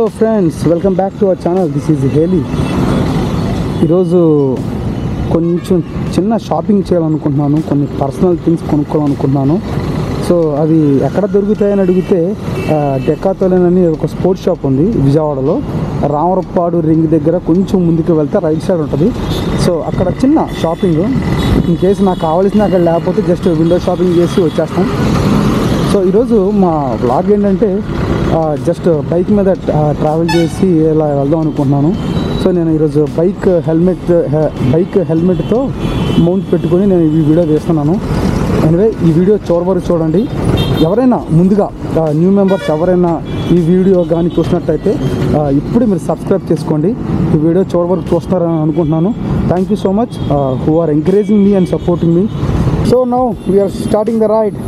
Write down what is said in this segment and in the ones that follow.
friends welcome back to our channel this is Haley ఈరోజు కొంచెం చిన్న షాపింగ్ చేయాలనుకుంటున్నాను కొన్ని పర్సనల్ థింగ్స్ కొనుక్కోవాలనుకుంటున్నాను సో అవి ఎక్కడ దొరుకుతాయని అడిగితే డెకాతోలన్ అని ఒక స్పోర్ట్స్ షాప్ ఉంది విజయవాడలో రామరపాడు రింగ్ దగ్గర కొంచెం ముందుకు వెళ్తే రైట్ సైడ్ ఉంటుంది సో అక్కడ చిన్న షాపింగ్ ఇన్ కేసు నాకు కావాల్సిన అక్కడ లేకపోతే జస్ట్ విండో షాపింగ్ చేసి వచ్చేస్తాం సో ఈరోజు మా బ్లాగ్ ఏంటంటే జస్ట్ బైక్ మీద ట్రావెల్ చేసి ఇలా వెళ్దాం అనుకుంటున్నాను సో నేను ఈరోజు బైక్ హెల్మెట్ బైక్ హెల్మెట్తో మౌంట్ పెట్టుకొని నేను ఈ వీడియో తీస్తున్నాను ఎనివే ఈ వీడియో చివరి వరకు చూడండి ఎవరైనా ముందుగా న్యూ మెంబర్స్ ఎవరైనా ఈ వీడియో కానీ చూసినట్టయితే ఆ, ఇప్పుడే మీరు సబ్స్క్రైబ్ చేసుకోండి ఈ వీడియో చివరి వరకు చూస్తారని అనుకుంటున్నాను thank you so much who are encouraging me and supporting me so now we're starting the ride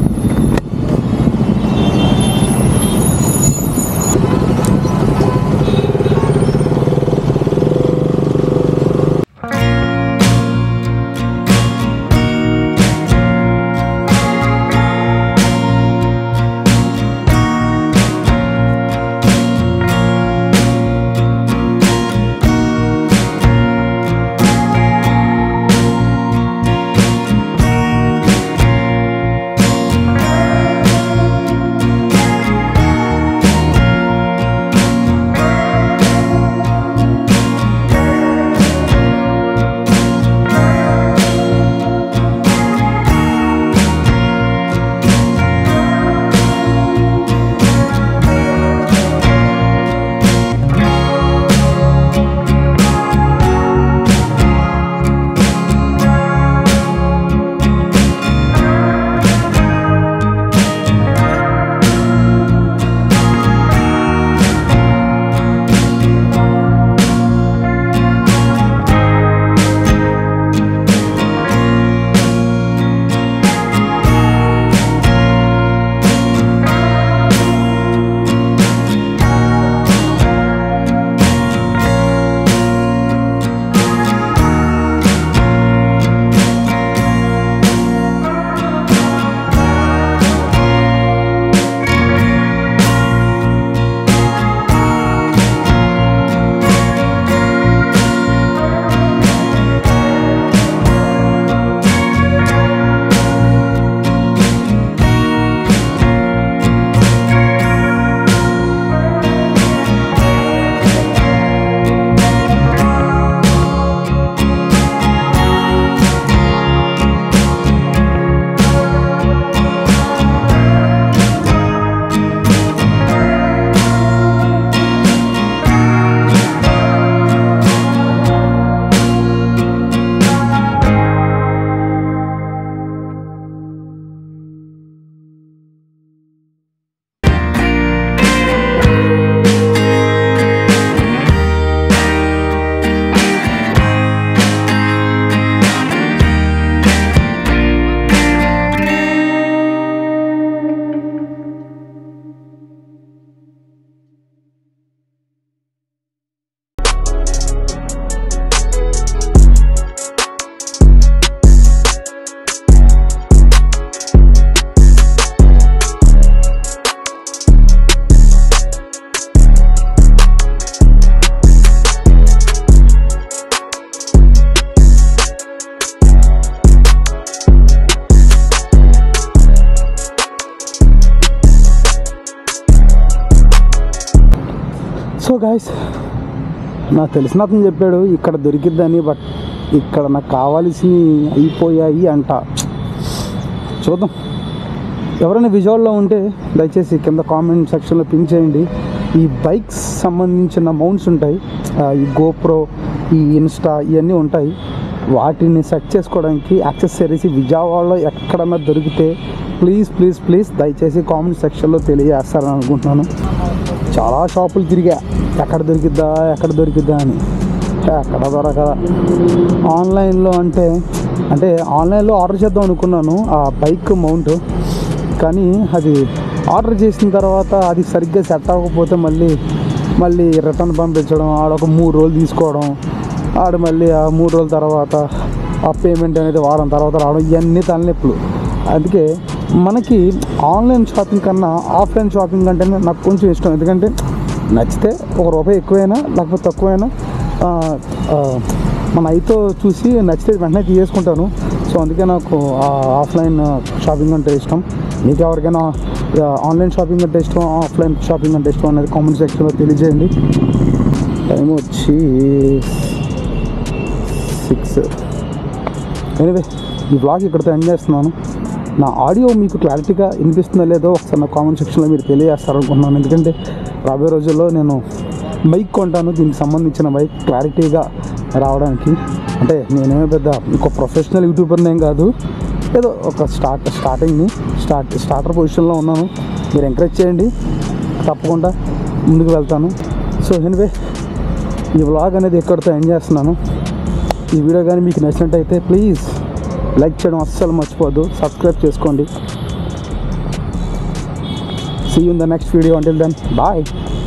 so guys నాకు తెలిసిన అతను చెప్పాడు ఇక్కడ దొరికిద్దని బట్ ఇక్కడ నాకు కావాల్సినవి అయిపోయాయి అంట చూద్దాం ఎవరైనా విజువల్లో ఉంటే దయచేసి కింద కామెంట్ సెక్షన్లో పిన్ చేయండి ఈ బైక్స్ సంబంధించిన మౌంట్స్ ఉంటాయి ఆ, ఈ గోప్రో ఈ ఇన్స్టా ఇవన్నీ ఉంటాయి వాటిని సెట్ చేసుకోవడానికి యాక్సెసరీస్ విజయవాడలో ఎక్కడన్నా దొరికితే ప్లీజ్ ప్లీజ్ ప్లీజ్ దయచేసి కామెంట్ సెక్షన్లో తెలియజేస్తారని అనుకుంటున్నాను చాలా షాపులు తిరిగా ఎక్కడ దొరికిద్దా ఎక్కడ దొరికిద్దా అని ఎక్కడ దొరకదా ఆన్లైన్లో అంటే అంటే ఆన్లైన్లో ఆర్డర్ చేద్దాం అనుకున్నాను ఆ బైక్ మౌంట్ కానీ అది ఆర్డర్ చేసిన తర్వాత అది సరిగ్గా సెట్ అవ్వకపోతే మళ్ళీ మళ్ళీ రిటర్న్ పంపించడం ఆడొక మూడు రోజులు తీసుకోవడం ఆడు మళ్ళీ ఆ మూడు రోజుల తర్వాత ఆ పేమెంట్ అనేది వారం తర్వాత రావడం ఇవన్నీ తలనొప్పులు అందుకే మనకి ఆన్లైన్ షాపింగ్ కన్నా ఆఫ్లైన్ షాపింగ్ అంటేనే నాకు కొంచెం ఇష్టం ఎందుకంటే నచ్చితే ఒక రూపాయి ఎక్కువైనా లేకపోతే తక్కువైనా ఆ, ఆ, మన ఐతో చూసి నచ్చితే వెంటనే తీసేసుకుంటాను సో అందుకే నాకు ఆ ఆఫ్లైన్ షాపింగ్ అంటే ఇష్టం మీకు ఎవరికైనా ఆ, ఆన్లైన్ షాపింగ్ అంటే ఇష్టం ఆఫ్లైన్ షాపింగ్ అంటే ఇష్టం అనేది కామెంట్ సెక్షన్లో తెలియజేయండి టైం వచ్చి సిక్స్ ఎనివే ఈ బ్లాగ్ ఇక్కడితో ఎండ్ చేస్తున్నాను నా ఆడియో మీకు క్లారిటీగా వినిపిస్తుందో లేదో ఒకసారి నా కామెంట్ సెక్షన్లో మీరు తెలియజేస్తారనుకుంటున్నాను ఎందుకంటే రాబోయే రోజుల్లో నేను మైక్ కొంటాను దీనికి సంబంధించిన మైక్ క్లారిటీగా రావడానికి అంటే నేనేమో పెద్ద ఇంకో ప్రొఫెషనల్ యూట్యూబర్ని ఏం కాదు ఏదో ఒక స్టార్ట్ స్టార్టింగ్ని స్టార్ట్ స్టార్టర్ పొజిషన్లో ఉన్నాను మీరు ఎంకరేజ్ చేయండి తప్పకుండా ముందుకు వెళ్తాను సో ఎనివే ఈ వ్లాగ్ అనేది ఎక్కడితో ఎండ్ చేస్తున్నాను ఈ వీడియో కానీ మీకు నచ్చినట్టయితే ప్లీజ్ లైక్ చేయడం అస్సలు మర్చిపోవద్దు సబ్స్క్రైబ్ చేసుకోండి see in the next video until then bye